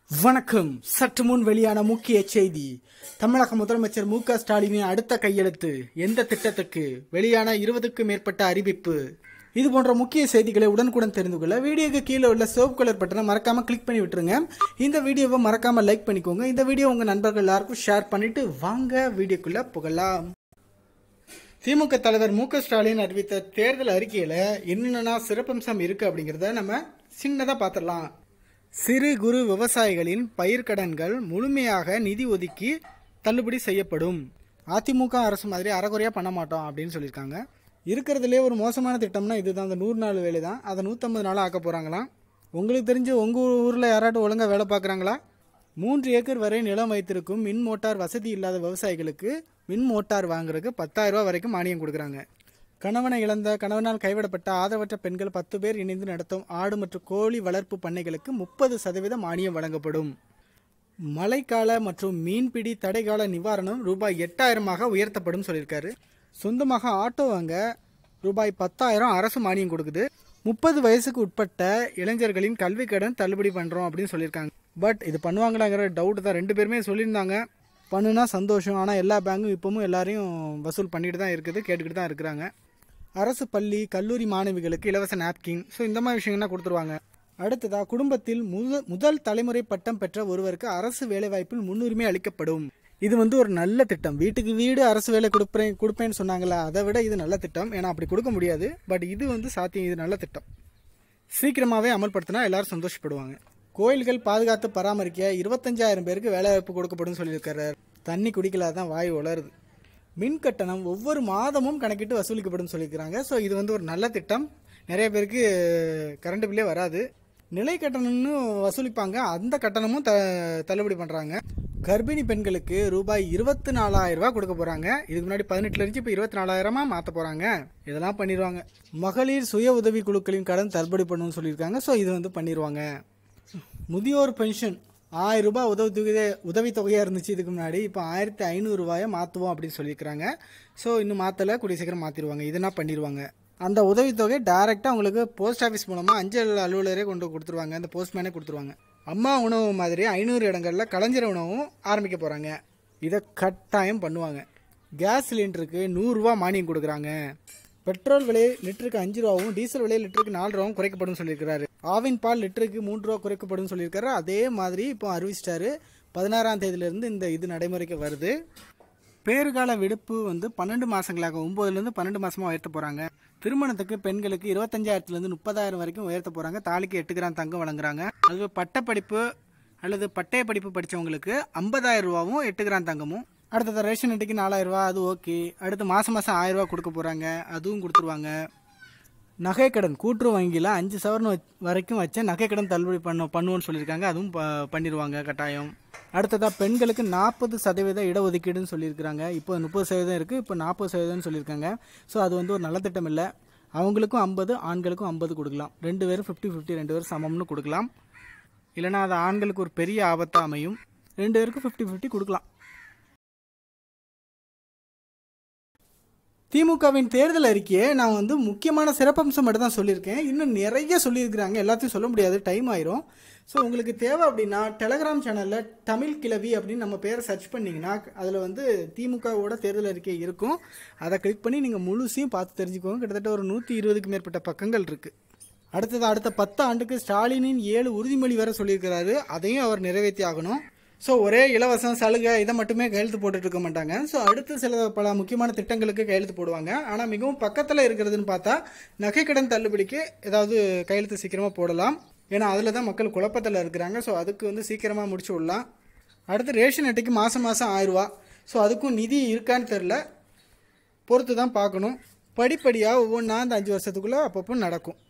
வணக்கம் சற்று முன் வெளியான முக்கிய செய்தி தமிழக முதலமைச்சர் மு க ஸ்டாலினின் அடுத்த கையெழுத்து எந்த திட்டத்துக்கு வெளியான இருபதுக்கும் மேற்பட்ட அறிவிப்பு இது போன்ற முக்கிய செய்திகளை உடனுக்குடன் தெரிந்து கொள்ள வீடியோக்கு கீழே உள்ள சிவப்பு கலர் பட்டனை மறக்காம கிளிக் பண்ணி விட்டுருங்க இந்த வீடியோவை மறக்காம லைக் பண்ணிக்கோங்க இந்த வீடியோ உங்க நண்பர்கள் எல்லாருக்கும் ஷேர் பண்ணிட்டு வாங்க வீடியோக்குள்ள புகழலாம் திமுக தலைவர் மு க ஸ்டாலின் அறிவித்த தேர்தல் அறிக்கையில என்னென்ன சிறப்பம்சம் இருக்கு அப்படிங்கறத நம்ம சின்னதா பார்த்துடலாம் சிறு குறு விவசாயிகளின் பயிர்க்கடன்கள் முழுமையாக நிதி ஒதுக்கி தள்ளுபடி செய்யப்படும் அதிமுக அரசு மாதிரி அறகுறையா பண்ண மாட்டோம் அப்படின்னு சொல்லியிருக்காங்க இருக்கிறதுலே ஒரு மோசமான திட்டம்னா இதுதான் அந்த நூறு நாள் வேலை தான் அதை நூற்றம்பது நாளாக ஆக்க போகிறாங்களாம் உங்களுக்கு தெரிஞ்சு உங்கள் ஊரில் யாராட்டும் ஒழுங்காக வேலை பார்க்குறாங்களா மூன்று ஏக்கர் வரை நிலம் வைத்திருக்கும் மின் மோட்டார் வசதி இல்லாத விவசாயிகளுக்கு மின் மோட்டார் வாங்குறதுக்கு பத்தாயிரம் ரூபாய் வரைக்கும் மானியம் கொடுக்குறாங்க கணவனை இழந்த கணவனால் கைவிடப்பட்ட ஆதரவற்ற பெண்கள் பத்து பேர் இணைந்து நடத்தும் ஆடு மற்றும் கோழி வளர்ப்பு பண்ணைகளுக்கு முப்பது சதவீத மானியம் வழங்கப்படும் மழைக்கால மற்றும் மீன்பிடி தடைக்கால நிவாரணம் ரூபாய் எட்டாயிரமாக உயர்த்தப்படும் சொல்லியிருக்காரு சொந்தமாக ஆட்டோ வாங்க ரூபாய் பத்தாயிரம் அரசு மானியம் கொடுக்குது முப்பது வயசுக்கு உட்பட்ட இளைஞர்களின் கல்வி கடன் தள்ளுபடி பண்ணுறோம் அப்படின்னு சொல்லியிருக்காங்க பட் இது பண்ணுவாங்களாங்கிற டவுட் தான் ரெண்டு பேருமே சொல்லியிருந்தாங்க பண்ணுனா சந்தோஷம் ஆனால் எல்லா பேங்கும் இப்பவும் எல்லாரையும் வசூல் பண்ணிட்டு தான் இருக்குது கேட்டுக்கிட்டு தான் இருக்கிறாங்க அரசு பள்ளி கல்லூரி மாணவிகளுக்கு இலவச நாப்கின் ஸோ இந்த மாதிரி விஷயங்கள்லாம் கொடுத்துருவாங்க அடுத்ததா குடும்பத்தில் முத முதல் தலைமுறை பட்டம் பெற்ற ஒருவருக்கு அரசு வேலைவாய்ப்பில் முன்னுரிமை அளிக்கப்படும் இது வந்து ஒரு நல்ல திட்டம் வீட்டுக்கு வீடு அரசு வேலை கொடுப்பேன் கொடுப்பேன்னு சொன்னாங்களா அதை விட இது நல்ல திட்டம் ஏன்னா அப்படி கொடுக்க முடியாது பட் இது வந்து சாத்தியம் இது நல்ல திட்டம் சீக்கிரமாகவே அமல்படுத்தினா எல்லாரும் சந்தோஷப்படுவாங்க கோயில்கள் பாதுகாத்து பராமரிக்க இருபத்தஞ்சாயிரம் பேருக்கு வேலைவாய்ப்பு கொடுக்கப்படும் சொல்லியிருக்காரு தண்ணி குடிக்கல தான் வாய் உலருது மின் கட்டணம் ஒவ்வொரு மாதமும் கணக்கிட்டு வசூலிக்கப்படும் சொல்லியிருக்கிறாங்க ஸோ இது வந்து ஒரு நல்ல திட்டம் நிறைய பேருக்கு கரண்ட் பில்லே வராது நிலை கட்டணம்னு வசூலிப்பாங்க அந்த கட்டணமும் த தள்ளுபடி பண்ணுறாங்க கர்ப்பிணி பெண்களுக்கு ரூபாய் இருபத்தி நாலாயிரம் ரூபாய் கொடுக்க போகிறாங்க இதுக்கு முன்னாடி பதினெட்டுல இருந்து இப்போ இருபத்தி நாலாயிரமா மாற்ற போகிறாங்க இதெல்லாம் பண்ணிடுவாங்க மகளிர் சுய உதவி குழுக்களின் கடன் தள்ளுபடி பண்ணணும்னு சொல்லியிருக்காங்க ஸோ இது வந்து பண்ணிடுவாங்க முதியோர் பென்ஷன் ஆயிரம் ரூபாய் உதவி தொகை உதவித்தொகையாக இருந்துச்சு இதுக்கு முன்னாடி இப்போ ஆயிரத்தி ஐநூறு ரூபாயை மாற்றுவோம் அப்படின்னு சொல்லியிருக்கிறாங்க ஸோ இன்னும் மாற்றலை கூடிய சீக்கிரம் மாற்றிடுவாங்க இதுனா பண்ணிடுவாங்க அந்த உதவித்தொகை டைரெக்டாக உங்களுக்கு போஸ்ட் ஆஃபீஸ் மூலமாக அஞ்சல் அலுவலரே கொண்டு கொடுத்துருவாங்க அந்த போஸ்ட்மேனே கொடுத்துருவாங்க அம்மா உணவு மாதிரி ஐநூறு இடங்களில் கலைஞர் உணவும் ஆரம்பிக்க போகிறாங்க இதை கட்டாயம் பண்ணுவாங்க கேஸ் சிலிண்டருக்கு நூறுரூவா மானியம் கொடுக்குறாங்க பெட்ரோல் விலை லிட்டருக்கு அஞ்சு ரூபாவும் டீசல் விலை லிட்டருக்கு நாலு ரூபாவும் குறைக்கப்படும் சொல்லியிருக்கிறாரு ஆவின் பால் லிட்டருக்கு மூன்று ரூபா குறைக்கப்படும் சொல்லியிருக்காரு அதே மாதிரி இப்போ அறிவிச்சிட்டாரு பதினாறாம் தேதியிலிருந்து இந்த இது நடைமுறைக்கு வருது பேறுகால விடுப்பு வந்து பன்னெண்டு மாசங்களாக ஒன்பதுலேருந்து பன்னெண்டு மாசமா உயர்த்த போறாங்க திருமணத்துக்கு பெண்களுக்கு இருபத்தஞ்சாயிரத்துலேருந்து முப்பதாயிரம் வரைக்கும் உயர்த்த போறாங்க தாலிக்கு எட்டு கிராம் தங்கம் வழங்குறாங்க அது பட்டப்படிப்பு அல்லது பட்டய படிப்பு படித்தவங்களுக்கு ஐம்பதாயிரம் ரூபாவும் எட்டு கிராம் தங்கமும் அடுத்தது ரேஷன் அட்டைக்கு நாலாயிரம் ரூபா அது ஓகே அடுத்து மாதம் மாதம் ஆயிரம் ரூபா கொடுக்க போகிறாங்க அதுவும் கொடுத்துருவாங்க நகைக்கடன் கூட்டுறவு வங்கியில் அஞ்சு சவரன் வச்- வரைக்கும் வச்ச நகைக்கடன் தள்ளுபடி பண்ண பண்ணுவோன்னு சொல்லியிருக்காங்க அதுவும் ப- பண்ணிடுவாங்க கட்டாயம் அடுத்ததாக பெண்களுக்கு நாற்பது சதவீத இடஒதுக்கீடுன்னு சொல்லியிருக்காங்க இப்போ முப்பது சதவீதம் இருக்குது இப்போ நாற்பது சதவீதம்னு சொல்லியிருக்காங்க ஸோ அது வந்து ஒரு நல்ல திட்டம் இல்லை அவங்களுக்கும் ஐம்பது ஆண்களுக்கும் ஐம்பது கொடுக்கலாம் ரெண்டு பேரும் ஃபிஃப்டி ஃபிஃப்டி ரெண்டு பேரும் சமம்னு கொடுக்கலாம் இல்லைனா அது ஆண்களுக்கு ஒரு பெரிய ஆபத்தாக அமையும் ரெண்டு பேருக்கும் ஃபிஃப்டி ஃபிஃப்டி கொடுக்கலாம் திமுகவின் தேர்தல் அறிக்கையை நான் வந்து முக்கியமான சிறப்பம்சம் மட்டும் தான் சொல்லியிருக்கேன் இன்னும் நிறைய சொல்லியிருக்கிறாங்க எல்லாத்தையும் சொல்ல முடியாது டைம் ஆயிரும் ஸோ உங்களுக்கு தேவை அப்படின்னா டெலகிராம் சேனலில் தமிழ் கிழவி அப்படின்னு நம்ம பேரை சர்ச் பண்ணிங்கன்னா அதில் வந்து திமுகவோட தேர்தல் அறிக்கை இருக்கும் அதை கிளிக் பண்ணி நீங்கள் முழுசையும் பார்த்து தெரிஞ்சுக்கோங்க கிட்டத்தட்ட ஒரு நூற்றி இருபதுக்கு மேற்பட்ட பக்கங்கள் இருக்குது அடுத்தது அடுத்த பத்து ஆண்டுக்கு ஸ்டாலினின் ஏழு உறுதிமொழி வர சொல்லியிருக்கிறாரு அதையும் அவர் நிறைவேற்றி ஆகணும் ஸோ ஒரே இலவசம் சலுகை இதை மட்டுமே கையெழுத்து போட்டுட்டு இருக்க மாட்டாங்க ஸோ அடுத்து சில பல முக்கியமான திட்டங்களுக்கு கையெழுத்து போடுவாங்க ஆனால் மிகவும் பக்கத்தில் இருக்கிறதுன்னு பார்த்தா நகைக்கடன் தள்ளுபடிக்கு ஏதாவது கையெழுத்து சீக்கிரமாக போடலாம் ஏன்னா அதில் தான் மக்கள் குழப்பத்தில் இருக்கிறாங்க ஸோ அதுக்கு வந்து சீக்கிரமாக முடிச்சு விடலாம் அடுத்து ரேஷன் அட்டைக்கு மாதம் மாதம் ஆயிரரூவா ஸோ அதுக்கும் நிதி இருக்கான்னு தெரில பொறுத்து தான் பார்க்கணும் படிப்படியாக ஒவ்வொன்றா அந்த அஞ்சு வருஷத்துக்குள்ளே அப்பப்போ நடக்கும்